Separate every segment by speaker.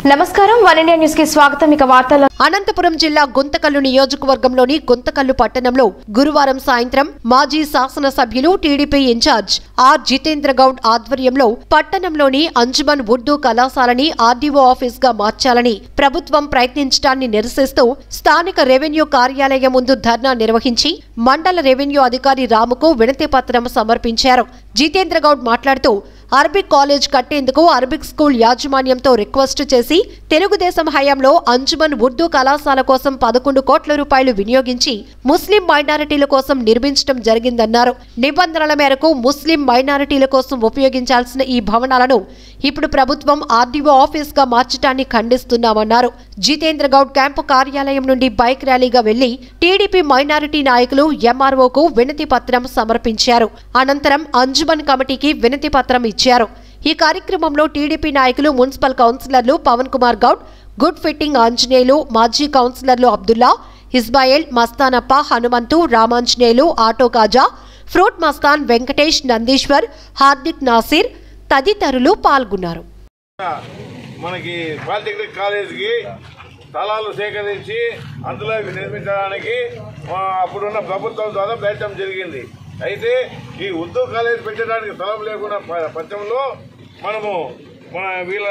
Speaker 1: నమస్కారం one India news కి స్వాగతం ఇక వార్తల
Speaker 2: అనంతపురం జిల్లా గుంతకల్లు నియోజకవర్గంలోని గుంతకల్లు పట్టణంలో గురువారం సాయంత్రం మాజీ శాసనసభ్యులు TDP incharge R Jitendra Goud ఆధ్వర్యంలో పట్టణంలోని అంజుమన్ ఉర్దూ కళాశాలని ఆర్డీఓ ఆఫీస్ గా మార్చాలని ప్రభుత్వం ప్రయత్నించడాన్ని నిరసిస్తూ స్థానిక రెవెన్యూ కార్యాలయం ముందు ధర్నా నిర్వహించి మండల రెవెన్యూ అధికారి రాముకు వినతి పత్రం సమర్పించారు జితేంద్ర గౌడ్ మాట్లాడుతూ అరబిక్ కాలేజ్ కట్టేందుకు అరబిక్ స్కూల్ యాజమాన్యంతో రిక్వెస్ట్ చేసి తెలుగుదేశం హయాంలో అంజుమన్ ఉర్దూ కళాశాల కోసం పదకొండు కోట్ల రూపాయలు వినియోగించి ముస్లిం మైనారిటీల కోసం నిర్మించడం జరిగిందన్నారు నిబంధనల మేరకు ముస్లిం మైనారిటీల కోసం ఉపయోగించాల్సిన ఈ భవనాలను ఇప్పుడు ప్రభుత్వం ఆర్డీఓ ఆఫీస్ గా మార్చడాన్ని ఖండిస్తున్నామన్నారు జితేంద్ర గౌడ్ క్యాంపు కార్యాలయం నుండి బైక్ ర్యాలీగా వెళ్లి టీడీపీ మైనారిటీ నాయకులు ఎంఆర్ఓకు వినతి పత్రం సమర్పించారు అనంతరం అంజుమన్ కమిటీకి వినతి పత్రం ఇచ్చారు ఈ కార్యక్రమంలో టీడీపీ నాయకులు మున్సిపల్ కౌన్సిలర్లు పవన్ కుమార్ గౌడ్ గుడ్ ఫిట్టింగ్ ఆంజనేయులు మాజీ కౌన్సిలర్లు అబ్దుల్లా ఇస్మాయిల్ మస్తానప్ప హనుమంతు రామాంజనేయులు ఆటో కాజా ఫ్రూట్ మస్తాన్ వెంకటేష్ నందీశ్వర్ హార్దిక్ నాసిర్ తదితరులు పాల్గొన్నారు
Speaker 3: మనకి పాలిటెక్నిక్ కాలేజీకి స్థలాలు సేకరించి అందులో ఇవి నిర్మించడానికి ఆ, అప్పుడున్న ప్రభుత్వం ద్వారా ప్రయత్నం జరిగింది అయితే ఈ ఉర్దూ కాలేజ్ పెట్టడానికి స్థలం లేకుండా ప- పక్షంలో మనము మన వీళ్ళ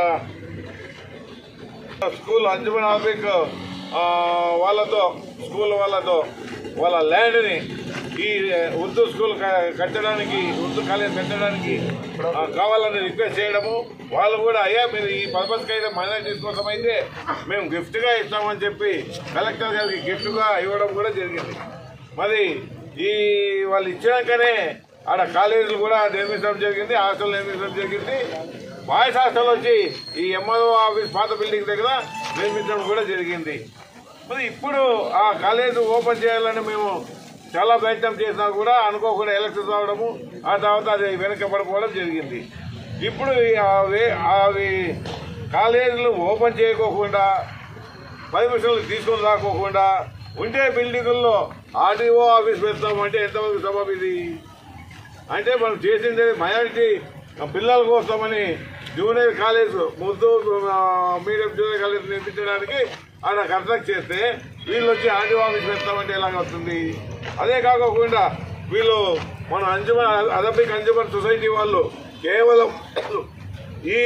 Speaker 3: స్కూల్ అంజుమన్ ఆఫీక్ వాళ్ళతో స్కూల్ వాళ్ళతో వాళ్ళ ల్యాండ్ని ఈ ఉర్దూ స్కూల్ క- కట్టడానికి ఉర్దూ కాలేజ్ కట్టడానికి ఆ, కావాలని రిక్వెస్ట్ చేయడము వాళ్ళు కూడా అయ్యా మీరు ఈ పర్పస్కి అయితే మైనారిటీస్ కోసం అయితే మేము గిఫ్ట్గా ఇస్తామని చెప్పి కలెక్టర్ గారికి గిఫ్ట్గా ఇవ్వడం కూడా జరిగింది మరి ఈ వాళ్ళు ఇచ్చినాకనే ఆడ కాలేజీలు కూడా నిర్మించడం జరిగింది హాస్టల్ నిర్మించడం జరిగింది బాయ్స్ హాస్టల్ వచ్చి ఈ ఎంఆర్ఓ ఆఫీస్ పాత బిల్డింగ్ దగ్గర నిర్మించడం కూడా జరిగింది మరి ఇప్పుడు ఆ కాలేజ్ ఓపెన్ చేయాలని మేము చాలా ప్రయత్నం చేసినా కూడా అనుకోకుండా ఎలక్షన్ రావడము ఆ తర్వాత అది వెనకబడిపోవడం జరిగింది ఇప్పుడు ఈ అవి అవి కాలేజీలు ఓపెన్ చేయకోకుండా పర్మిషన్లు తీసుకొని రాకోకుండా ఉండే బిల్డింగుల్లో ఆర్డీఓ ఆఫీస్ పెడతామంటే ఎంతవరకు సబబ్ ఇది అంటే మనం చేసింది మైనారిటీ పిల్లల కోసమని జూనియర్ కాలేజ్ ముద్దు ఆ, మీడియం జూనియర్ కాలేజ్ నిర్మించడానికి ఆడ కన్స్ట్రక్ట్ చేస్తే వీళ్ళు వచ్చి ఆర్డీఓ ఆఫీస్ పెడతామంటే ఎలాగ వస్తుంది అదే కాకోకుండా వీళ్ళు మన అంజుమన్ అరబిక్ అంజుమన్ సొసైటీ వాళ్ళు కేవలం ఈ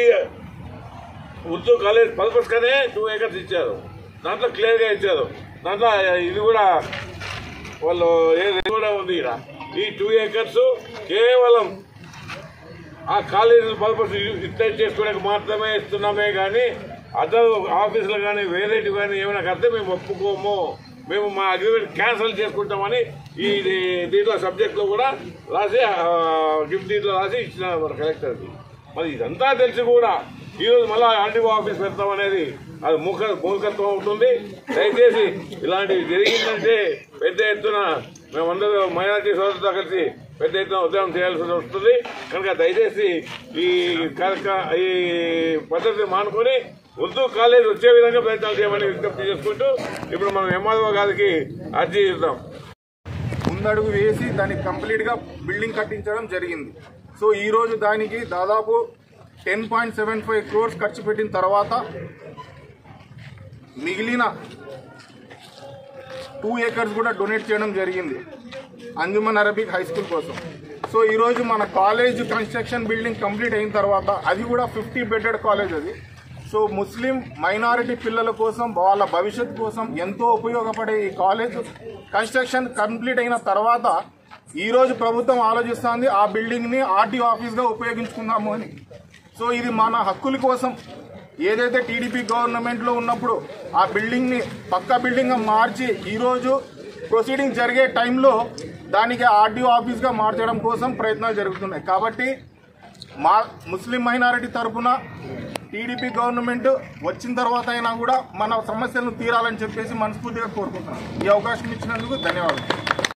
Speaker 3: ఉర్దూ కాలేజ్ పర్పస్ గానే టూ ఏకర్స్ ఇచ్చారు దాంట్లో క్లియర్ గా ఇచ్చారు దాంట్లో ఇది కూడా వాళ్ళు ఏది కూడా ఉంది ఇక్కడ ఈ టూ ఏకర్స్ కేవలం ఆ కాలేజీ పర్పస్ యూటిలైజ్ చేసుకోవడానికి మాత్రమే ఇస్తున్నామే కానీ అదర్ ఆఫీసులు కానీ వేరేటి కానీ ఏమైనా కడితే మేము ఒప్పుకోము మేము మా అగ్రిమెంట్ క్యాన్సిల్ చేసుకుంటామని ఈ దీ- దీంట్లో సబ్జెక్ట్లో కూడా రాసి గిఫ్ట్ దీంట్లో రాసి ఇచ్చిన మన కలెక్టర్కి మరి ఇదంతా తెలిసి కూడా ఈరోజు మళ్ళీ ఆర్టీఓ ఆఫీస్ పెడతామనేది అది మూక మూర్ఖత్వం అవుతుంది దయచేసి ఇలాంటివి జరిగిందంటే పెద్ద ఎత్తున మేమందరూ మైనార్టీ సోదరులతో కలిసి పెద్ద ఎత్తున ఉద్యమం చేయాల్సి వస్తుంది కనుక దయచేసి ఈ కార్యక్రమ ఈ పద్ధతిని మానుకొని ఉర్దూ కాలేజ్ వచ్చే విధంగా ప్రయత్నాలు చేయమని విజ్ఞప్తి చేసుకుంటూ ఇప్పుడు మనం ఎంఆర్ఓ గారికి అర్జీ ఇద్దాం
Speaker 4: ముందడుగు వేసి దాన్ని కంప్లీట్ గా బిల్డింగ్ కట్టించడం జరిగింది సో ఈ రోజు దానికి దాదాపు ten point seven five crores ఖర్చు పెట్టిన తర్వాత మిగిలిన టూ ఏకర్స్ కూడా డొనేట్ చేయడం జరిగింది అంజుమన్ అరబిక్ హై స్కూల్ కోసం సో ఈరోజు మన కాలేజ్ కన్స్ట్రక్షన్ బిల్డింగ్ కంప్లీట్ అయిన తర్వాత అది కూడా ఫిఫ్టీ బెడెడ్ కాలేజ్ అది సో ముస్లిం మైనారిటీ పిల్లల కోసం వాళ్ళ భవిష్యత్ కోసం ఎంతో ఉపయోగపడే ఈ కాలేజ్ కన్స్ట్రక్షన్ కంప్లీట్ అయిన తర్వాత ఈ రోజు ప్రభుత్వం ఆలోచిస్తోంది ఆ బిల్డింగ్ ని ఆర్టీ ఆఫీస్ గా ఉపయోగించుకుందాము అని సో ఇది మన హక్కుల కోసం ఏదైతే టీడీపీ గవర్నమెంట్ లో ఉన్నప్పుడు ఆ బిల్డింగ్ ని పక్క బిల్డింగ్ గా మార్చి ఈ రోజు ప్రొసీడింగ్ జరిగే టైంలో దానికి ఆర్డీఓ ఆఫీస్ గా మార్చడం కోసం ప్రయత్నాలు జరుగుతున్నాయి కాబట్టి మా ముస్లిం మైనారిటీ తరఫున టీడీపీ గవర్నమెంట్ వచ్చిన తర్వాత అయినా కూడా మన సమస్యలను తీరాలని చెప్పేసి మనస్ఫూర్తిగా కోరుకుంటున్నాం ఈ అవకాశం ఇచ్చినందుకు ధన్యవాదాలు